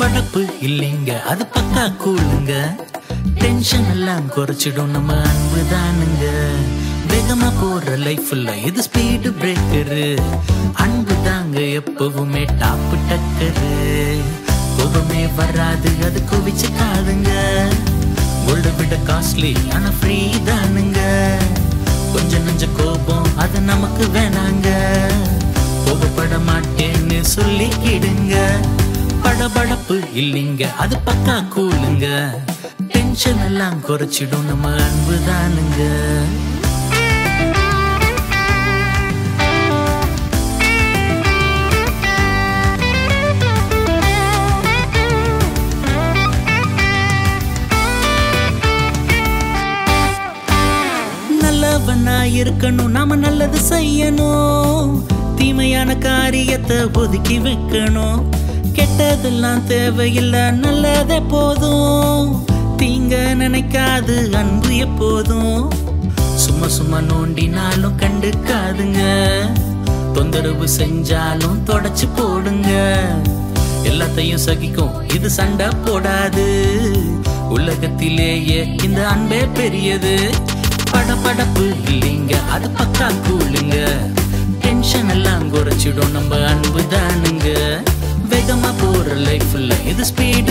படபடப்பு இல்லைங்க அது பக்கா கூலுங்க டென்ஷன் எல்லாம் குறைச்சிடும் நம்ம அன்பு தானுங்க வேகமா போற லைஃப்ல இது ஸ்பீடு பிரேக்கரு அன்பு தாங்க எப்பவுமே டாப் டக்கரு கோபமே வராது அது குவிச்சு காதுங்க கோல்ட விட காஸ்ட்லி ஆனா ஃப்ரீ தானுங்க கொஞ்சம் நெஞ்ச கோபம் அது நமக்கு வேணாங்க கோபப்பட மாட்டேன்னு சொல்லிக்கிடுங்க படபடப்பு இல்லைங்க அது பக்கா கூலுங்க டென்ஷன் எல்லாம் குறைச்சிடும் நம்ம அன்பு தானுங்க நல்லவனா இருக்கணும் நாம நல்லது செய்யணும் தீமையான காரியத்தை ஒதுக்கி வைக்கணும் கெட்டதெல்லாம் தேவையில்லை நல்லதே போதும் தீங்க நினைக்காது அன்பு எப்போதும் சும்மா சும்மா நோண்டினாலும் கண்டுக்காதுங்க தொந்தரவு செஞ்சாலும் தொடச்சு போடுங்க எல்லாத்தையும் சகிக்கும் இது சண்டை போடாது உலகத்திலேயே இந்த அன்பே பெரியது படபடப்பு இல்லைங்க அது பக்கா கூலுங்க டென்ஷன் எல்லாம் குறைச்சிடும் நம்ம அன்பு தானுங்க வேகமா போற லைஃப்ல இது ஸ்பீடு